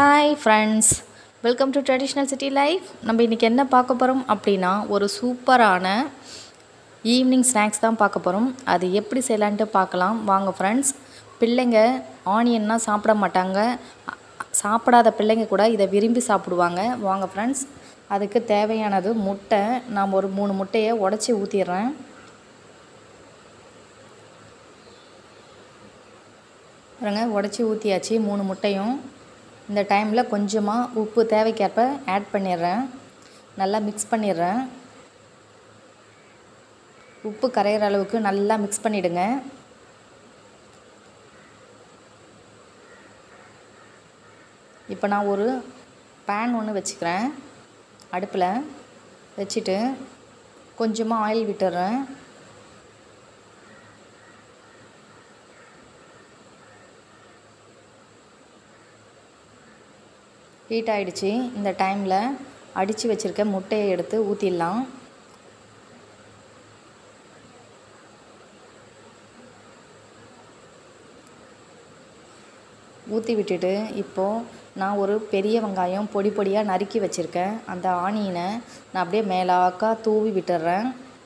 hi friends welcome to traditional city life நம்ம இன்றைக்கி என்ன பார்க்க போகிறோம் அப்படின்னா ஒரு சூப்பரான ஈவினிங் ஸ்நாக்ஸ் தான் பார்க்க போகிறோம் அது எப்படி செய்யலான்ட்டு பார்க்கலாம் வாங்க ஃப்ரெண்ட்ஸ் பிள்ளைங்க ஆனியன்னா சாப்பிட மாட்டாங்க அ- சாப்பிடாத பிள்ளைங்க கூட இதை விரும்பி சாப்பிடுவாங்க வாங்க ஃப்ரெண்ட்ஸ் அதுக்கு தேவையானது முட்டை நான் ஒரு மூணு முட்டையை உடச்சி ஊற்றிடுறேன் பாருங்க உடச்சி ஊற்றியாச்சு மூணு முட்டையும் இந்த டைமில் கொஞ்சமாக உப்பு தேவைக்கேற்ப ஆட் பண்ணிடுறேன் நல்லா மிக்ஸ் பண்ணிடுறேன் உப்பு கரையிற அளவுக்கு நல்லா மிக்ஸ் பண்ணிவிடுங்க இப்போ நான் ஒரு பேன் ஒன்று வச்சுக்கிறேன் அடுப்பில் வச்சுட்டு கொஞ்சமாக ஆயில் விட்டுறேன் ஹீட் ஆயிடுச்சு இந்த டைமில் அடித்து வச்சுருக்க முட்டையை எடுத்து ஊற்றிடலாம் ஊற்றி விட்டுட்டு இப்போது நான் ஒரு பெரிய வெங்காயம் பொடி பொடியாக நறுக்கி வச்சுருக்கேன் அந்த ஆனியனை நான் அப்படியே மேலாக்கா தூவி விட்டுறேன்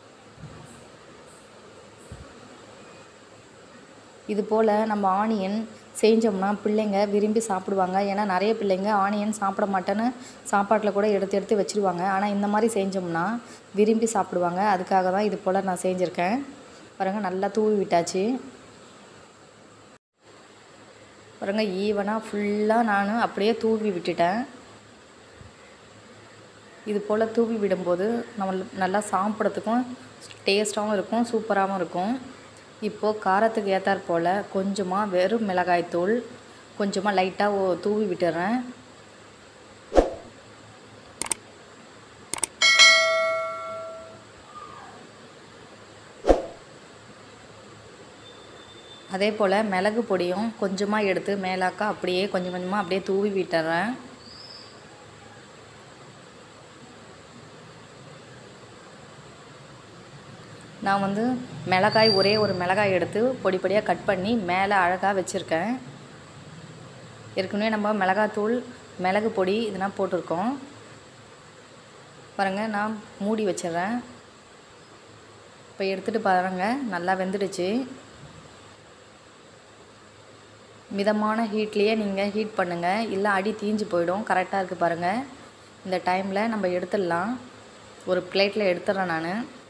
இது போல் நம்ம ஆனியன் செஞ்சோம்னா பிள்ளைங்க விரும்பி சாப்பிடுவாங்க ஏன்னா நிறைய பிள்ளைங்க ஆனியன் சாப்பிட மாட்டேன்னு சாப்பாட்டில் கூட எடுத்து எடுத்து வச்சுருவாங்க ஆனால் இந்த மாதிரி செஞ்சோம்னா விரும்பி சாப்பிடுவாங்க அதுக்காக தான் இது போல் நான் செஞ்சுருக்கேன் பாருங்க நல்லா தூவி விட்டாச்சு பாருங்க ஈவனாக ஃபுல்லாக நான் அப்படியே தூவி விட்டுட்டேன் இது போல் தூவி விடும்போது நம்ம நல்லா சாப்பிட்றதுக்கும் டேஸ்ட்டாகவும் இருக்கும் சூப்பராகவும் இருக்கும் இப்போது காரத்துக்கு ஏற்றாற் போல் கொஞ்சமாக வெறும் மிளகாய்த்தூள் கொஞ்சமாக லைட்டாக தூவி விட்டுறேன் அதே போல் மிளகு பொடியும் கொஞ்சமாக எடுத்து மேலாக்கா அப்படியே கொஞ்சம் கொஞ்சமாக அப்படியே தூவி விட்டுறேன் நான் வந்து மிளகாய் ஒரே ஒரு மிளகாய் எடுத்து பொடி பொடியாக கட் பண்ணி மேலே அழகாக வச்சுருக்கேன் ஏற்கனவே நம்ம மிளகாத்தூள் மிளகு பொடி இதெல்லாம் போட்டிருக்கோம் பாருங்கள் நான் மூடி வச்சிடுறேன் இப்போ எடுத்துகிட்டு பாருங்கள் நல்லா வெந்துடுச்சு மிதமான ஹீட்லேயே நீங்கள் ஹீட் பண்ணுங்கள் இல்லை அடி தீஞ்சு போயிடும் கரெக்டாக இருக்குது பாருங்கள் இந்த டைமில் நம்ம எடுத்துடலாம் ஒரு பிளேட்டில் எடுத்துடுறேன் நான்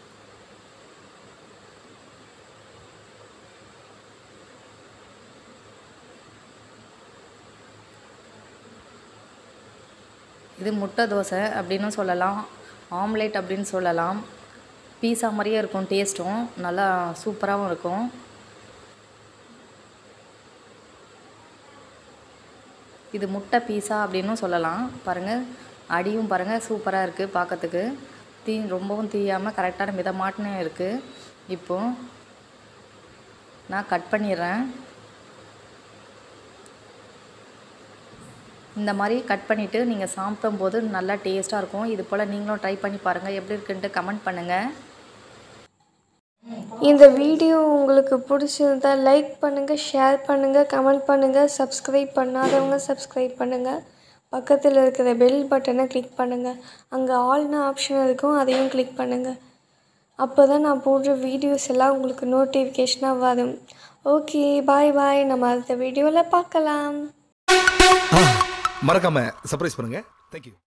இது முட்டை தோசை அப்படின்னு சொல்லலாம் ஆம்லேட் அப்படின்னு சொல்லலாம் பீஸா மாதிரியே இருக்கும் டேஸ்ட்டும் நல்லா சூப்பராகவும் இருக்கும் இது முட்டை பீஸா அப்படின்னும் சொல்லலாம் பாருங்கள் அடியும் பாருங்கள் சூப்பராக இருக்குது பார்க்கறதுக்கு தீ ரொம்பவும் தீயாமல் கரெக்டான மிதமாட்டுன்னு இருக்குது இப்போது நான் கட் பண்ணிடுறேன் இந்த மாதிரி கட் பண்ணிவிட்டு நீங்கள் சாப்பிடும்போது நல்லா டேஸ்ட்டாக இருக்கும் இது போல் நீங்களும் ட்ரை பண்ணி பாருங்கள் எப்படி இருக்குன்ட்டு கமெண்ட் பண்ணுங்கள் இந்த வீடியோ உங்களுக்கு பிடிச்சிருந்தா லைக் பண்ணுங்கள் ஷேர் பண்ணுங்கள் கமெண்ட் பண்ணுங்கள் சப்ஸ்கிரைப் பண்ணாதவங்க சப்ஸ்கிரைப் பண்ணுங்கள் பக்கத்தில் இருக்கிற பெல் பட்டனை கிளிக் பண்ணுங்கள் அங்கே ஆல்னு ஆப்ஷன் இருக்கும் அதையும் கிளிக் பண்ணுங்கள் அப்போ தான் நான் போடுற வீடியோஸ் எல்லாம் உங்களுக்கு நோட்டிஃபிகேஷனாக வரும் ஓகே பாய் பாய் நம்ம அடுத்த வீடியோவில் பார்க்கலாம் மறக்காம சர்ப்ரைஸ் பண்ணுங்க தேங்க்யூ